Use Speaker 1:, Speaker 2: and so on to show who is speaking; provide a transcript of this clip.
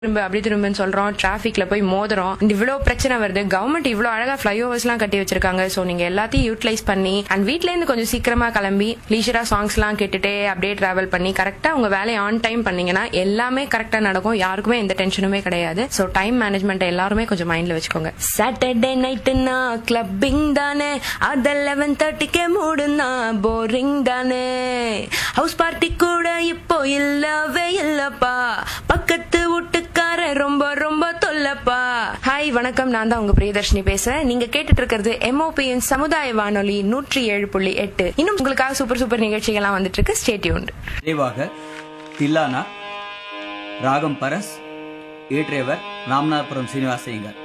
Speaker 1: திரும்ப அப்படி திரும்பன்னு சொல்றோம் டிராபிக்ல போய் மோதுறோம் இந்த இவ்வளவு பிரச்சனை வருது கவர்மெண்ட் இவ்வளவு அழகா ஃபிளைஓவர்ஸ் எல்லாம் கட்டி வச்சிருக்காங்க சோ நீங்க எல்லாத்தையும் யூட்டிலைஸ் பண்ணி அண்ட் வீட்ல இருந்து கொஞ்சம் சீக்கிரமா கிளம்பி லீஷரா சாங்ஸ் எல்லாம் கேட்டுட்டே அப்படியே டிராவல் பண்ணி கரெக்டா உங்க வேலையை ஆன் டைம் பண்ணீங்கன்னா எல்லாமே கரெக்டா நடக்கும் யாருக்குமே எந்த டென்ஷனுமே கிடையாது சோ டைம் மேனேஜ்மெண்ட் எல்லாருமே கொஞ்சம் மைண்ட்ல வச்சுக்கோங்க சாட்டர்டே நைட்டுனா கிளப்பிங் தானே அது லெவன் தேர்ட்டிக்கே மூடுனா போரிங் தானே ஹவுஸ் பார்ட்டி கூட இப்போ இல்லவே இல்லப்பா பக்கத்து வீட்டுக்காரன் ரொம்ப ரொம்ப தொல்லப்பா ஹாய் வணக்கம் நான் தான் உங்க பிரியதர்ஷினி பேசுறேன் நீங்க கேட்டுட்டு இருக்கிறது எம்ஓபியின் சமுதாய வானொலி நூற்றி ஏழு புள்ளி எட்டு இன்னும் உங்களுக்காக சூப்பர் சூப்பர் நிகழ்ச்சிகள்லாம் வந்துட்டு இருக்கு ஸ்டேட்யூன்
Speaker 2: நிறைவாக தில்லானா ராகம் பரஸ் இயற்றியவர் ராமநாதபுரம் சீனிவாச ஐயங்கார்